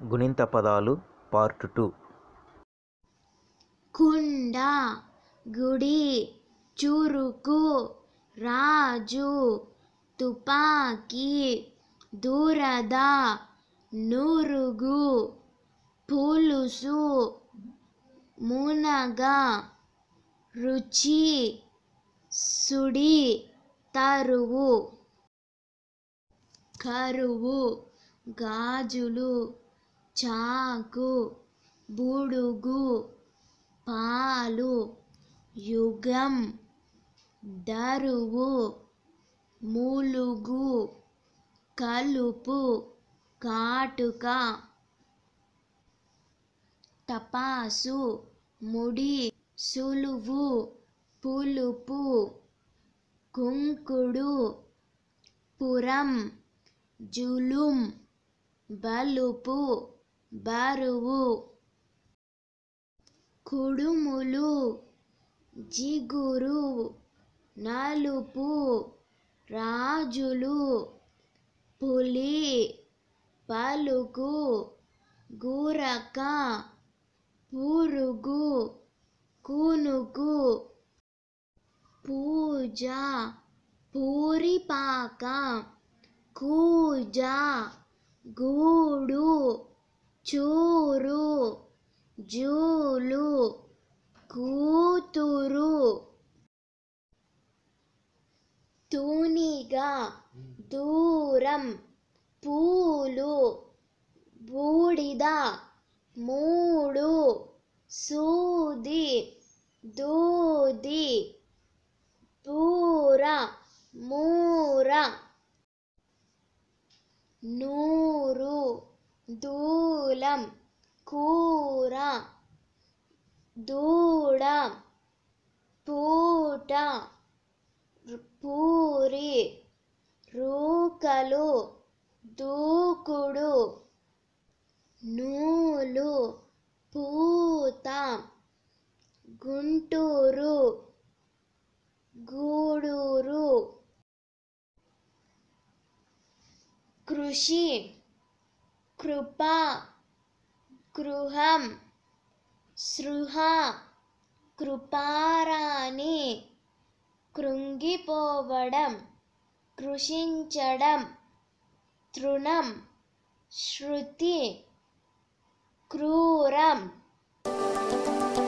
గుణింత పదాలు part two కుండ గుడి చురుకు రాజు తుపాకీ దురద నురుగు పులుసు మునగ రుచి సుడి తరువు కరువు గాజులు చాకు బుడుగు పాలు యుగం దరువు మూలుగు కలుపు కాటుక టపాసు ముడి సులువు పులుపు కుంకుడు పురం జులుం బలుపు బరువు కుడుములు జిగురు నలుపు రాజులు పులి పలుకు గురక పురుగు కునుకు పూజ పూరిపాక కూజ గూడు చూరు జూలు కూతురు తూనిగా దూరం పూలు బూడిద మూడు సూది దూది పూర మూర నూరు దూలం కూర దూడ పూట పూరి రూకలు దూకుడు నూలు పూత గుంటూరు గూడూరు కృషి కృప గృహం సృహ కృపారాణి కృంగిపోవడం కృషించడం తృణం శృతి క్రూరం